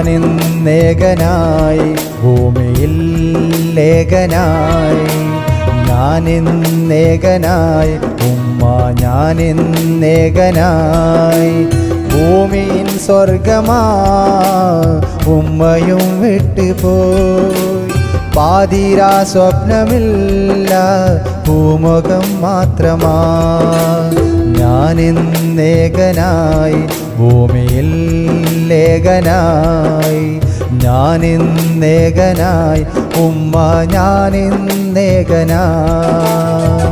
ഞാനിന്നേകനായി ഭൂമിയിൽ ലേഖനായി ഞാനിന്നേകനായി ഉമ്മ ഞാനിന്നേകനായി ഭൂമിയിൻ സ്വർഗമാ ഉമ്മയും വിട്ടുപോയി പാതിരാ സ്വപ്നമില്ല ഭൂമുഖം മാത്രമാ ഞാനിന്നേകനായി ഭൂമിയിൽ ലേഖനായി ഞാനിന്നേകനായി ഉമ്മ ഞാനിന്നേകനായി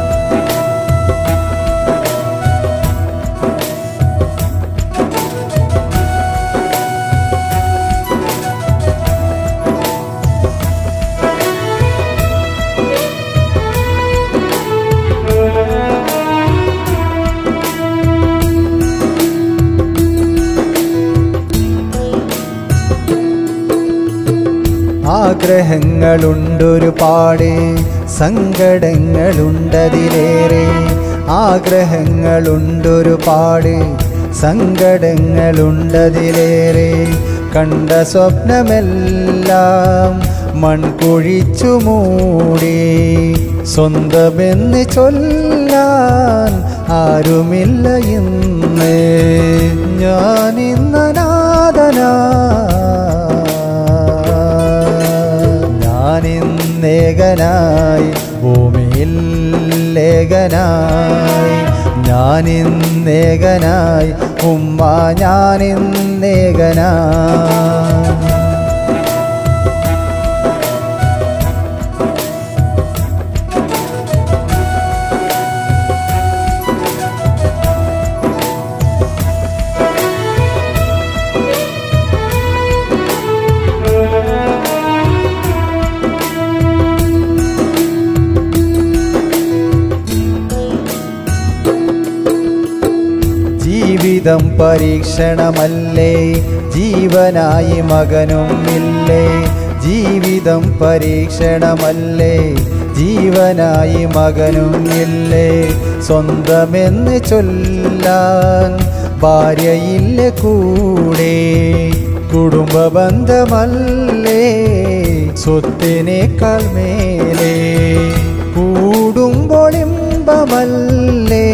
ആഗ്രഹങ്ങളുണ്ടൊരുപാട് സങ്കടങ്ങളുണ്ടതിലേറെ ആഗ്രഹങ്ങളുണ്ടൊരുപാട് സങ്കടങ്ങളുണ്ടതിലേറെ കണ്ട സ്വപ്നമെല്ലാം മൺകുഴിച്ചു മൂടി സ്വന്തമെന്ന് ചൊല്ലാൻ ആരുമില്ല ഇന്ന് ഞാനിന്നനാഥനായി ഞാനിന്നേകനായി ഭൂമിയിൽ ലേഖനായി ഞാനിന്നേകനായി ഉമ്മ ഞാനിന്നേകനായി ജീവിതം പരീക്ഷണമല്ലേ ജീവനായി മകനും ഇല്ലേ ജീവിതം പരീക്ഷണമല്ലേ ജീവനായി മകനും ഇല്ലേ സ്വന്തമെന്ന് ചൊല്ലാൻ ഭാര്യയില്ല കൂടെ കുടുംബ ബന്ധമല്ലേ സ്വത്തിനേക്കാൾ മേലെ കൂടുമ്പോൾ ഇമ്പമല്ലേ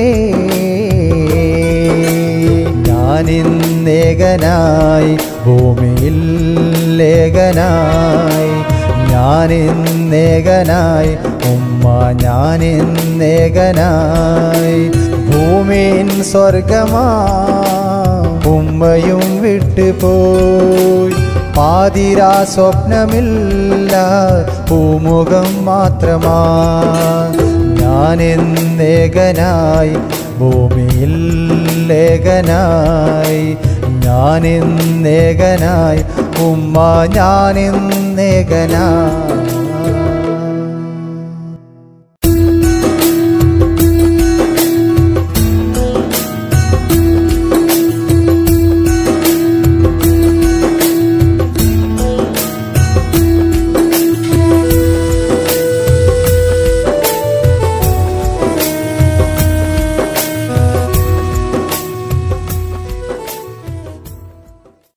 ഞാനിന്നേകനായി ഭൂമിയിൽ ലേഖനായി ഞാനിന്നേകനായി ഉമ്മ ഞാനിന്നേകനായി ഭൂമിൻ സ്വർഗമാ ഉമ്മയും വിട്ടുപോയി പാതിരാ സ്വപ്നമില്ല പൂമുഖം മാത്രമാ ഞാനെന്നേകനായി ഭൂമിയിൽ ലേഖനായി ഞാനിന്നേകനായി ഉമ്മ ഞാനിന്നേകനായി